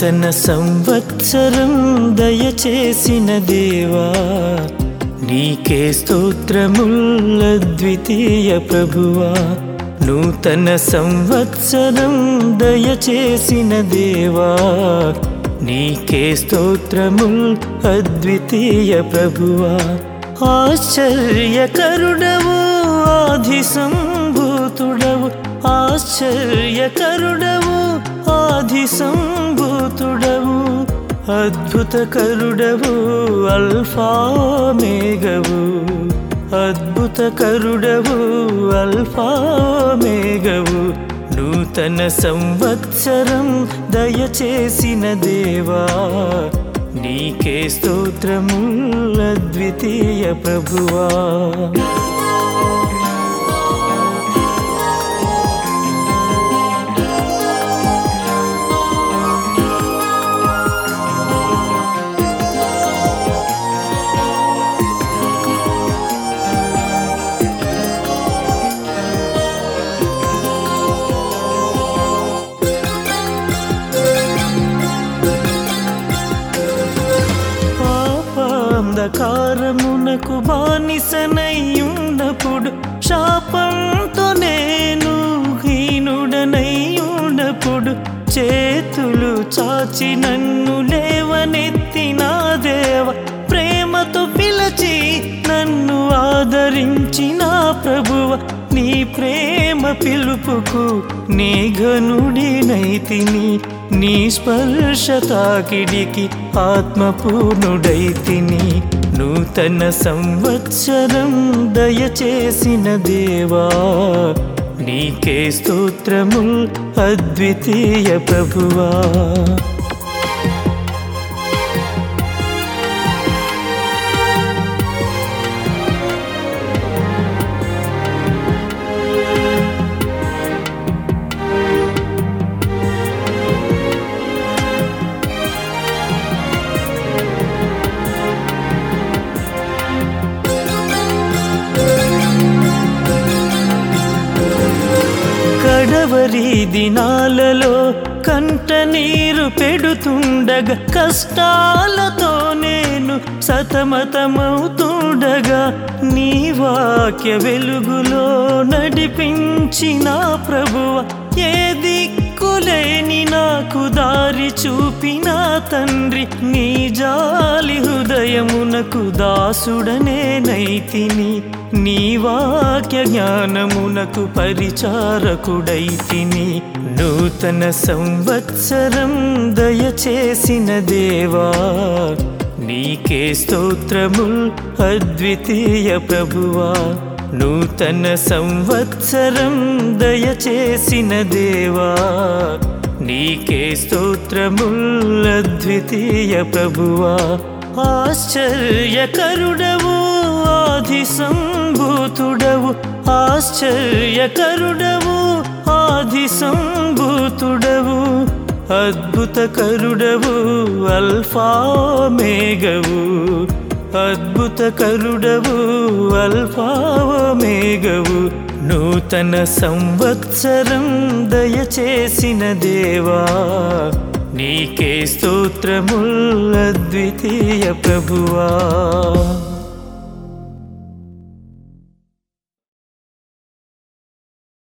నూతన సంవత్సరం దయచేసిన దేవా నీకే స్తోత్రముల్లద్వితీయ ప్రభువా నూతన సంవత్సరం దయచేసిన దేవా నీకే స్తోత్రముల్ అద్వితీయ ప్రభువా ఆశ్చర్యకరుడవు ఆది సంభూతుడవు ఆశ్చర్యకరుడవు ఆది సంభూతుడవు అద్భుతకరుడవు అల్ఫా మేఘవు అద్భుతకరుడవు అల్ఫా మేఘవు నూతన సంవత్సరం దయచేసిన దేవా నీకే స్తోత్రముల్లద్వితీయ ప్రభువా పాపాంధకారమునకు బానిసనయ్యున్నప్పుడు శాపంతో నేను హీనుడనయ్యున్నప్పుడు చేతులు చాచి నన్ను లేవనెత్తిన దేవ ప్రేమతో పిలచి నన్ను ఆదరించిన ప్రభువ నీ ప్రేమ పిలుపుకు నీ ఘనుడినైతిని నీ స్పర్శ తాకిడికి ఆత్మపూర్ణుడైతిని నూతన సంవత్సరం దయచేసిన దేవా నీకే స్తోత్రముల్ అద్వితీయ ప్రభువా కడవరి దినాలలో కంట నీరు పెడుతుండగా కష్టాలతో నేను సతమతమవుతుండగా నీ వాక్య వెలుగులో నడిపించిన ప్రభువ ఏ దిక్కులేని నాకు దారి చూపిన తండ్రి నీ జాలి హృదయమునకు దాసుడనే నైతిని నీ వాక్య జ్ఞానమునకు పరిచారకుడైతిని నూతన సంవత్సరం దయచేసిన దేవా నీకే స్తోత్రముల్ అద్వితీయ ప్రభువా నూతన సంవత్సరం దయచేసిన దేవా నీకే స్తోత్రముల్ అద్వితీయ ప్రభువా ఆశ్చర్యకరుడవు ఆది సంభూతుడవు ఆశ్చర్యకరుడవు ఆది సంభూతుడవు అద్భుతకరుడవు అల్ఫా మేఘవు అద్భుతకరుడవు అల్ఫా మేఘవు నూతన సంవత్సరం దయచేసిన దేవా నీకే స్తోత్రముల్ అద్వితీయ ప్రభువా